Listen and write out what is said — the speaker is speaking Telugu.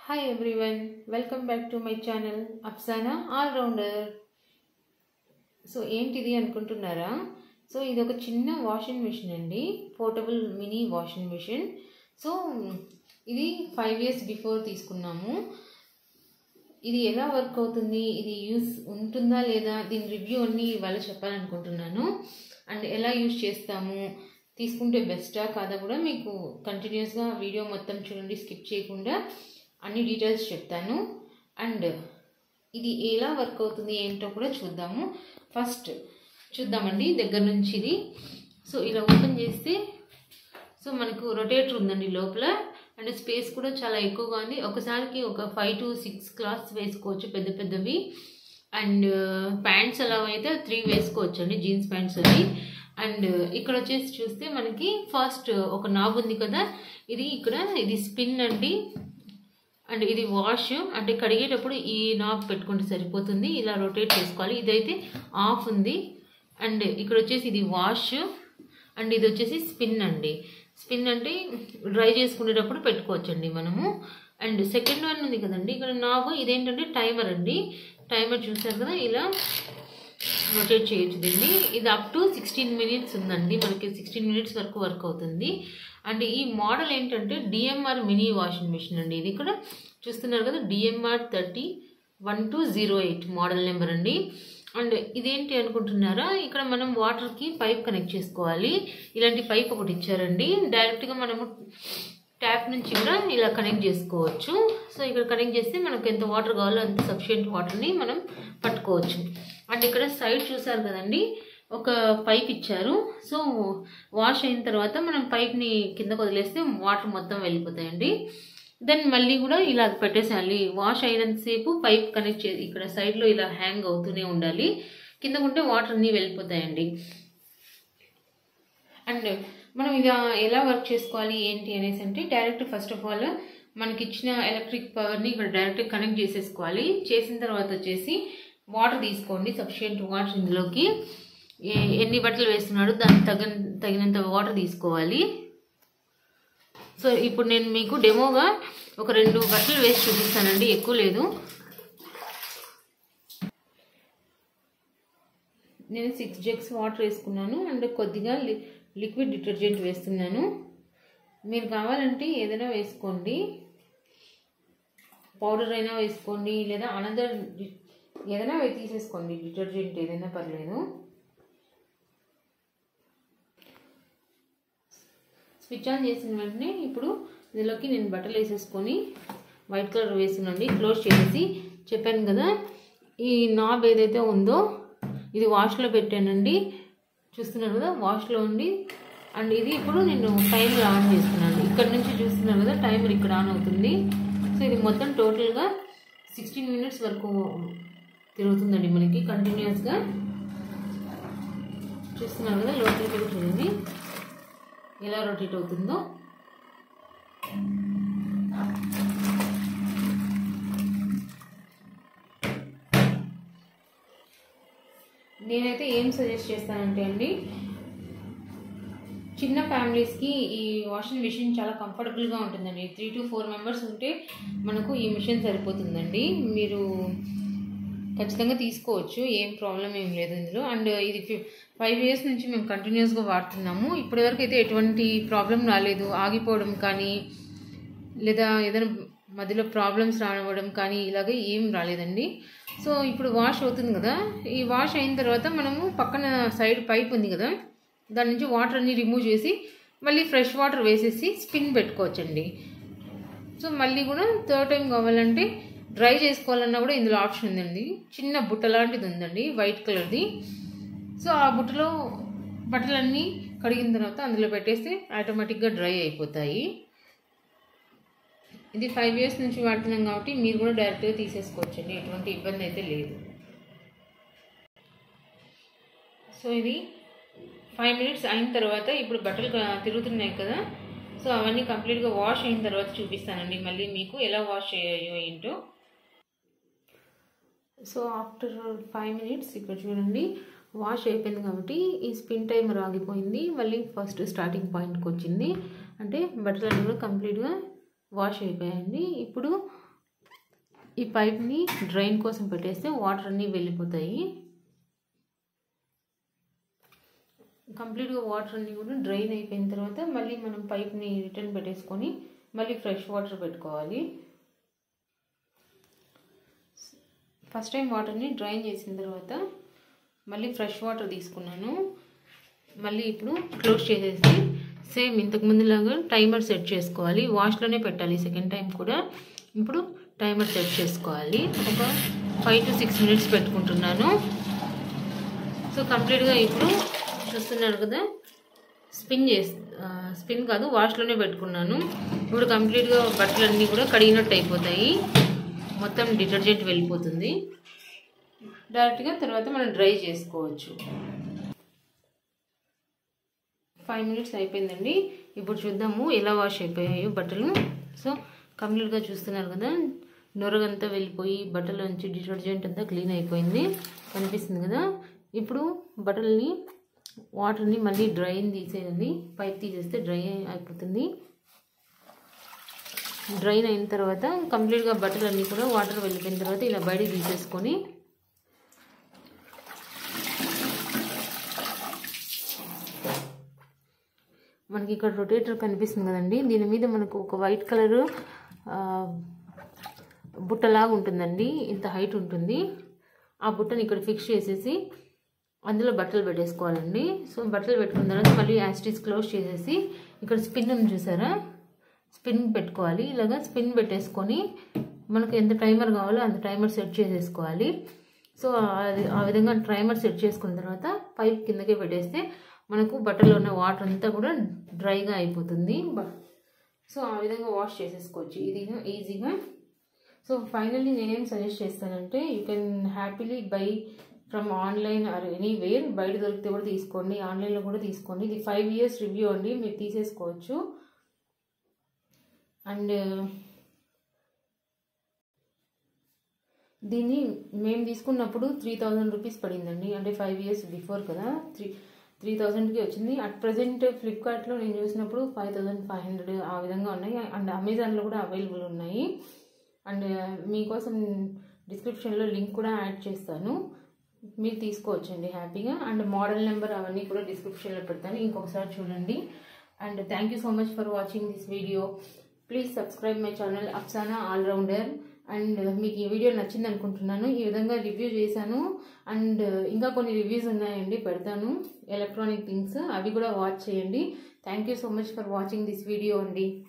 hi everyone welcome back to my channel Afsana all rounder so ఏంటిది అనుకుంటున్నారా సో ఇది ఒక చిన్న వాషింగ్ మిషన్ అండి portable mini washing machine so ఇది ఫైవ్ ఇయర్స్ బిఫోర్ తీసుకున్నాము ఇది ఎలా వర్క్ అవుతుంది ఇది యూస్ ఉంటుందా లేదా దీని రివ్యూ అన్ని ఇవాళ చెప్పాలనుకుంటున్నాను అండ్ ఎలా యూస్ చేస్తాము తీసుకుంటే బెస్టా కాదా కూడా మీకు కంటిన్యూస్గా వీడియో మొత్తం చూడండి స్కిప్ చేయకుండా అన్ని డీటెయిల్స్ చెప్తాను అండ్ ఇది ఎలా వర్క్ అవుతుంది ఏంటో కూడా చూద్దాము ఫస్ట్ చూద్దామండి దగ్గర నుంచి ఇది సో ఇలా ఓపెన్ చేస్తే సో మనకు రొటేటర్ ఉందండి లోపల అండ్ స్పేస్ కూడా చాలా ఎక్కువగా ఉంది ఒకసారికి ఒక ఫైవ్ టు సిక్స్ క్లాత్స్ వేసుకోవచ్చు పెద్ద పెద్దవి అండ్ ప్యాంట్స్ అలా అయితే త్రీ వేసుకోవచ్చు అండి జీన్స్ ప్యాంట్స్ అవి అండ్ ఇక్కడ వచ్చేసి చూస్తే మనకి ఫస్ట్ ఒక నాబ్ ఉంది కదా ఇది ఇక్కడ ఇది స్పిన్ అండి అండ్ ఇది వాష్ అంటే కడిగేటప్పుడు ఈ నాబ్ పెట్టుకుంటే సరిపోతుంది ఇలా రొటేట్ చేసుకోవాలి ఇదైతే ఆఫ్ ఉంది అండ్ ఇక్కడ వచ్చేసి ఇది వాష్ అండ్ ఇది వచ్చేసి స్పిన్ అండి స్పిన్ అంటే డ్రై చేసుకునేటప్పుడు పెట్టుకోవచ్చండి మనము అండ్ సెకండ్ వన్ ఉంది కదండి ఇక్కడ నాబ్ ఇదేంటంటే టైమర్ అండి టైమర్ చూసారు కదా ఇలా రొటేట్ చేయొచ్చు దీన్ని ఇది అప్ టు సిక్స్టీన్ మినిట్స్ ఉందండి మనకి సిక్స్టీన్ మినిట్స్ వరకు వర్క్ అవుతుంది అండ్ ఈ మోడల్ ఏంటంటే డిఎంఆర్ మినీ వాషింగ్ మిషన్ అండి ఇది ఇక్కడ చూస్తున్నారు కదా DMR thirty one two zero eight model number అండి అండ్ ఇదేంటి అనుకుంటున్నారా ఇక్కడ మనం వాటర్కి పైప్ కనెక్ట్ చేసుకోవాలి ఇలాంటి పైప్ ఒకటి ఇచ్చారండి డైరెక్ట్గా మనము ట్యాప్ నుంచి కూడా ఇలా కనెక్ట్ చేసుకోవచ్చు సో ఇక్కడ కనెక్ట్ చేస్తే మనకు ఎంత వాటర్ కావాలో అంత సఫిషియెంట్ వాటర్ని మనం పట్టుకోవచ్చు అండ్ ఇక్కడ సైడ్ చూసారు కదండి ఒక పైప్ ఇచ్చారు సో వాష్ అయిన తర్వాత మనం పైప్ని కిందకు వదిలేస్తే వాటర్ మొత్తం వెళ్ళిపోతాయండి దెన్ మళ్ళీ కూడా ఇలా పెట్టేసేయాలి వాష్ అయినంతసేపు పైప్ కనెక్ట్ చే ఇక్కడ సైడ్లో ఇలా హ్యాంగ్ అవుతూనే ఉండాలి కిందకుంటే వాటర్ అన్నీ వెళ్ళిపోతాయండి అండ్ మనం ఇక ఎలా వర్క్ చేసుకోవాలి ఏంటి అనేసి అంటే డైరెక్ట్ ఫస్ట్ ఆఫ్ ఆల్ మనకి ఇచ్చిన ఎలక్ట్రిక్ పవర్ని ఇక్కడ డైరెక్ట్ కనెక్ట్ చేసేసుకోవాలి చేసిన తర్వాత వచ్చేసి వాటర్ తీసుకోండి సఫిషియంట్ వాటర్ ఇందులోకి ఎన్ని బట్టలు వేస్తున్నాడో దానికి తగిన తగినంత వాటర్ తీసుకోవాలి సో ఇప్పుడు నేను మీకు డెమోగా ఒక రెండు బట్టలు వేసి చూపిస్తానండి ఎక్కువ లేదు నేను సిక్స్ జగ్స్ వాటర్ వేసుకున్నాను అండ్ కొద్దిగా లిక్విడ్ డిటర్జెంట్ వేస్తున్నాను మీరు కావాలంటే ఏదైనా వేసుకోండి పౌడర్ అయినా వేసుకోండి లేదా అనదర్ ఏదైనా తీసేసుకోండి డిటర్జెంట్ ఏదైనా పర్లేదు స్విచ్ ఆన్ చేసిన వెంటనే ఇప్పుడు ఇందులోకి నేను బట్టలు వేసేసుకొని వైట్ కలర్ వేస్తున్నాండి క్లోజ్ చేసి చెప్పాను కదా ఈ నాబ్ ఏదైతే ఉందో ఇది వాష్లో పెట్టానండి చూస్తున్నారు కదా వాష్లో ఉండి అండ్ ఇది ఇప్పుడు నేను టైమర్ ఆన్ చేస్తున్నాను ఇక్కడ నుంచి చూస్తున్నారు కదా టైమర్ ఇక్కడ ఆన్ అవుతుంది సో ఇది మొత్తం టోటల్గా సిక్స్టీన్ మినిట్స్ వరకు తిరుగుతుందండి మనకి కంటిన్యూస్గా చూస్తున్నారు కదా లోపలికి వెళ్ళి చూడండి ఎలా రొటేట్ అవుతుందో నేనైతే ఏం సజెస్ట్ చేస్తానంటే అండి చిన్న ఫ్యామిలీస్కి ఈ వాషింగ్ మిషన్ చాలా కంఫర్టబుల్గా ఉంటుందండి త్రీ టు ఫోర్ మెంబర్స్ ఉంటే మనకు ఈ మిషన్ సరిపోతుందండి మీరు ఖచ్చితంగా తీసుకోవచ్చు ఏం ప్రాబ్లం ఏం లేదు ఇందులో అండ్ ఇది ఫైవ్ ఇయర్స్ నుంచి మేము కంటిన్యూస్గా వాడుతున్నాము ఇప్పటివరకు అయితే ఎటువంటి ప్రాబ్లం రాలేదు ఆగిపోవడం కానీ లేదా ఏదైనా మధ్యలో ప్రాబ్లమ్స్ రావడం కానీ ఇలాగే ఏం రాలేదండి సో ఇప్పుడు వాష్ అవుతుంది కదా ఈ వాష్ అయిన తర్వాత మనము పక్కన సైడ్ పైప్ ఉంది కదా దాని నుంచి వాటర్ అన్ని రిమూవ్ చేసి మళ్ళీ ఫ్రెష్ వాటర్ వేసేసి స్పిన్ పెట్టుకోవచ్చండి సో మళ్ళీ కూడా థర్డ్ టైం కావాలంటే డ్రై చేసుకోవాలన్నా కూడా ఇందులో ఆప్షన్ ఉందండి చిన్న బుట్ట లాంటిది ఉందండి వైట్ కలర్ది సో ఆ బుట్టలో బట్టలన్నీ కడిగిన తర్వాత అందులో పెట్టేస్తే ఆటోమేటిక్గా డ్రై అయిపోతాయి ఇది ఫైవ్ ఇయర్స్ నుంచి వాడుతున్నాం కాబట్టి మీరు కూడా డైరెక్ట్గా తీసేసుకోవచ్చండి ఎటువంటి ఇబ్బంది అయితే లేదు సో ఇది ఫైవ్ మినిట్స్ అయిన తర్వాత ఇప్పుడు బట్టలు తిరుగుతున్నాయి కదా సో అవన్నీ కంప్లీట్గా వాష్ అయిన తర్వాత చూపిస్తానండి మళ్ళీ మీకు ఎలా వాష్ చేయాలో ఏంటో సో ఆఫ్టర్ ఫైవ్ మినిట్స్ ఇక్కడ చూడండి వాష్ అయిపోయింది కాబట్టి ఈ స్పిన్ టైమర్ ఆగిపోయింది మళ్ళీ ఫస్ట్ స్టార్టింగ్ పాయింట్కి వచ్చింది అంటే బట్టలన్నీ కూడా కంప్లీట్గా వాష్ అయిపోయాయండి ఇప్పుడు ఈ పైప్ని డ్రైన్ కోసం పెట్టేస్తే వాటర్ అన్నీ వెళ్ళిపోతాయి కంప్లీట్గా వాటర్ అన్నీ కూడా డ్రైన్ అయిపోయిన తర్వాత మళ్ళీ మనం పైప్ని రిటర్న్ పెట్టేసుకొని మళ్ళీ ఫ్రెష్ వాటర్ పెట్టుకోవాలి ఫస్ట్ టైం వాటర్ని డ్రైన్ చేసిన తర్వాత మళ్ళీ ఫ్రెష్ వాటర్ తీసుకున్నాను మళ్ళీ ఇప్పుడు క్లోజ్ చేసేసి సేమ్ ఇంతకు ముందులాగా టైమర్ సెట్ చేసుకోవాలి వాష్లోనే పెట్టాలి సెకండ్ టైం కూడా ఇప్పుడు టైమర్ సెట్ చేసుకోవాలి ఒక ఫైవ్ టు సిక్స్ మినిట్స్ పెట్టుకుంటున్నాను సో కంప్లీట్గా ఇప్పుడు చూస్తున్నారు కదా స్పిన్ చేసి స్పిన్ కాదు వాష్లోనే పెట్టుకున్నాను ఇప్పుడు కంప్లీట్గా బట్టలన్నీ కూడా కడిగినట్టు అయిపోతాయి మొత్తం డిటర్జెంట్ వెళ్ళిపోతుంది డైరెక్ట్గా తర్వాత మనం డ్రై చేసుకోవచ్చు ఫైవ్ మినిట్స్ అయిపోయిందండి ఇప్పుడు చూద్దాము ఎలా వాష్ అయిపోయాయో బట్టలు సో కంప్లీట్గా చూస్తున్నారు కదా నొరగంతా వెళ్ళిపోయి బట్టల నుంచి డిటర్జెంట్ అంతా క్లీన్ అయిపోయింది కనిపిస్తుంది కదా ఇప్పుడు బట్టలని వాటర్ని మళ్ళీ డ్రైన్ తీసేయండి పైప్ తీసేస్తే డ్రై అయిపోతుంది డ్రైన్ అయిన తర్వాత కంప్లీట్గా బట్టలన్నీ కూడా వాటర్ వెళ్ళిపోయిన తర్వాత ఇలా బయటకు తీసేసుకొని మనకి ఇక్కడ రొటేటర్ కనిపిస్తుంది కదండి దీని మీద మనకు ఒక వైట్ కలర్ బుట్టలాగా ఉంటుందండి ఇంత హైట్ ఉంటుంది ఆ బుట్టని ఇక్కడ ఫిక్స్ చేసేసి అందులో బట్టలు పెట్టేసుకోవాలండి సో బట్టలు పెట్టుకున్న తర్వాత మళ్ళీ యాస్టీస్ క్లోజ్ చేసేసి ఇక్కడ స్పిన్ ఉంది చూసారా స్పిన్ పెట్టుకోవాలి ఇలాగా స్పిన్ పెట్టేసుకొని మనకు ఎంత టైమర్ కావాలో అంత టైమర్ సెట్ చేసేసుకోవాలి సో అది ఆ విధంగా టైమర్ సెట్ చేసుకున్న తర్వాత పైప్ కిందకే పెట్టేస్తే మనకు బట్టలో ఉన్న వాటర్ అంతా కూడా డ్రైగా అయిపోతుంది సో ఆ విధంగా వాష్ చేసేసుకోవచ్చు ఇదిగా ఈజీగా సో ఫైనల్లీ నేనేం సజెస్ట్ చేస్తానంటే you can happily buy from online or anywhere బయట దొరికితే కూడా తీసుకోండి ఆన్లైన్లో కూడా తీసుకోండి ఇది ఫైవ్ ఇయర్స్ రివ్యూ అండి మీరు తీసేసుకోవచ్చు అండ్ దీన్ని మేము తీసుకున్నప్పుడు త్రీ థౌజండ్ రూపీస్ పడిందండి అంటే ఫైవ్ ఇయర్స్ బిఫోర్ కదా త్రీ త్రీ థౌజండ్కి వచ్చింది అట్ ప్రజెంట్ ఫ్లిప్కార్ట్లో నేను చూసినప్పుడు ఫైవ్ థౌజండ్ ఫైవ్ హండ్రెడ్ ఆ విధంగా ఉన్నాయి అండ్ అమెజాన్లో కూడా అవైలబుల్ ఉన్నాయి అండ్ మీకోసం డిస్క్రిప్షన్లో లింక్ కూడా యాడ్ చేస్తాను మీరు తీసుకోవచ్చండి హ్యాపీగా అండ్ మోడల్ నెంబర్ అవన్నీ కూడా డిస్క్రిప్షన్లో పెడతాను ఇంకొకసారి చూడండి and thank you so much for watching this video please subscribe my channel Afsana all rounder and మీకు ఈ వీడియో నచ్చింది అనుకుంటున్నాను ఈ విధంగా రివ్యూ చేశాను అండ్ ఇంకా కొన్ని రివ్యూస్ ఉన్నాయండి పెడతాను ఎలక్ట్రానిక్ థింగ్స్ అవి కూడా వాచ్ చేయండి thank you so much for watching this video అండి